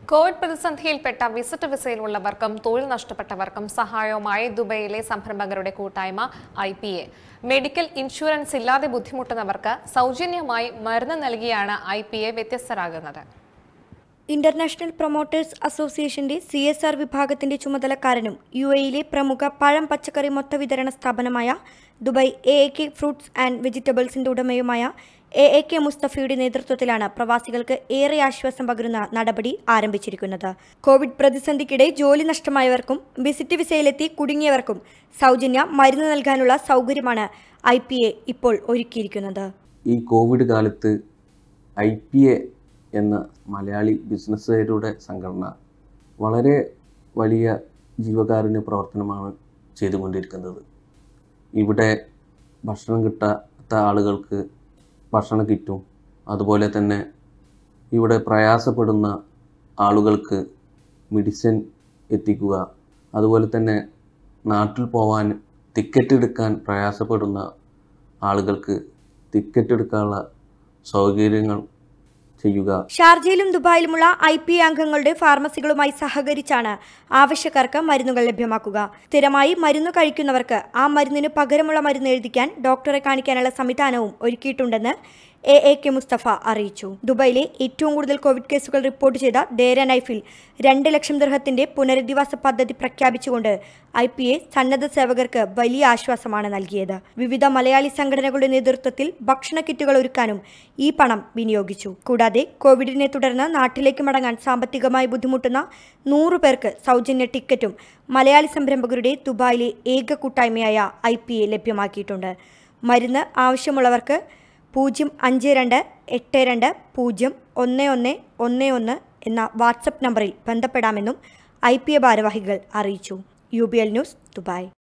Covid പ്രതിസന്ധിയിൽപ്പെട്ട visit വിസയിലുള്ളവർക്കും തൊഴിൽ നഷ്ടപ്പെട്ടവർക്കും സഹായവുമായി ദുബൈയിലെ സംരംഭകരുടെ കൂട്ടായ്മ I P A medical insurance ഇല്ലാതെ ബുദ്ധിമുട്ടുന്നവർക്ക് സൗജന്യമായി മരുന്ന് നൽകിയാണ് ഐ പി എ വ്യത്യസ്തരാകുന്നത് ഇന്റർനാഷണൽ പ്രൊമോട്ടേഴ്സ് അസോസിയേഷന്റെ സി എസ് ആർ വിഭാഗത്തിന്റെ ചുമതലക്കാരനും യു എയിലെ പ്രമുഖ പഴം പച്ചക്കറി മൊത്ത വിതരണ സ്ഥാപനമായ Dubai A A K fruits and വെജിറ്റബിൾസിന്റെ ഉടമയുമായ എ എ കെ മുസ്തഫയുടെ നേതൃത്വത്തിലാണ് പ്രവാസികൾക്ക് ഏറെ ആശ്വാസം പകരുന്ന നടപടി ആരംഭിച്ചിരിക്കുന്നത് കോവിഡ് പ്രതിസന്ധിക്കിടെ ജോലി നഷ്ടമായവർക്കും വിസിറ്റ് വിസയിലെത്തി കുടുങ്ങിയവർക്കും സൗജന്യ മരുന്ന് നൽകാനുള്ള സൗകര്യമാണ് ഐ പി എ ഇപ്പോൾ ഒരുക്കിയിരിക്കുന്നത് ഈ കോവിഡ് കാലത്ത് ഐ പി എ എന്ന മലയാളി ബിസിനസ്സുകാരുടെ സംഘടന വളരെ വലിയ ജീവകാരുണ്യ പ്രവർത്തനമാണ് ചെയ്തുകൊണ്ടിരിക്കുന്നത് ഇവിടെ ഭക്ഷണം കിട്ടാത്ത ആളുകൾക്ക് ഭക്ഷണ കിറ്റും അതുപോലെ തന്നെ ഇവിടെ പ്രയാസപ്പെടുന്ന ആളുകൾക്ക് മെഡിസിൻ എത്തിക്കുക അതുപോലെ തന്നെ നാട്ടിൽ പോവാൻ ടിക്കറ്റ് എടുക്കാൻ പ്രയാസപ്പെടുന്ന ആളുകൾക്ക് ടിക്കറ്റ് എടുക്കാനുള്ള സൗകര്യങ്ങൾ ചെയ്യുക ഷാർജയിലും ദുബായിലുമുള്ള ഐ പി അംഗങ്ങളുടെ ഫാർമസികളുമായി സഹകരിച്ചാണ് ആവശ്യക്കാർക്ക് മരുന്നുകൾ ലഭ്യമാക്കുക സ്ഥിരമായി മരുന്ന് കഴിക്കുന്നവർക്ക് ആ മരുന്നിന് പകരമുള്ള മരുന്ന് എഴുതിക്കാൻ ഡോക്ടറെ കാണിക്കാനുള്ള സംവിധാനവും ഒരുക്കിയിട്ടുണ്ടെന്ന് എ എ കെ മുസ്തഫ അറിയിച്ചു ദുബായിലെ ഏറ്റവും കൂടുതൽ കോവിഡ് കേസുകൾ റിപ്പോർട്ട് ചെയ്ത ദേര നൈഫിൽ രണ്ട് ലക്ഷം ദൃഹത്തിന്റെ പുനരധിവാസ പദ്ധതി പ്രഖ്യാപിച്ചുകൊണ്ട് ഐ പി എ സന്നദ്ധ സേവകർക്ക് വലിയ ആശ്വാസമാണ് നൽകിയത് വിവിധ മലയാളി സംഘടനകളുടെ നേതൃത്വത്തിൽ ഭക്ഷണ കിറ്റുകൾ ഒരുക്കാനും ഈ പണം വിനിയോഗിച്ചു കൂടാതെ കോവിഡിനെ തുടർന്ന് നാട്ടിലേക്ക് മടങ്ങാൻ സാമ്പത്തികമായി ബുദ്ധിമുട്ടുന്ന നൂറു പേർക്ക് സൗജന്യ ടിക്കറ്റും മലയാളി സംരംഭകരുടെ ദുബായിലെ ഏക കൂട്ടായ്മയായ ഐ പി എ ലഭ്യമാക്കിയിട്ടുണ്ട് മരുന്ന് ആവശ്യമുള്ളവർക്ക് പൂജ്യം അഞ്ച് രണ്ട് എട്ട് രണ്ട് പൂജ്യം ഒന്ന് ഒന്ന് ഒന്ന് ഒന്ന് എന്ന വാട്സപ്പ് നമ്പറിൽ ബന്ധപ്പെടാമെന്നും ഐ പി എ ഭാരവാഹികൾ അറിയിച്ചു U B L news Dubai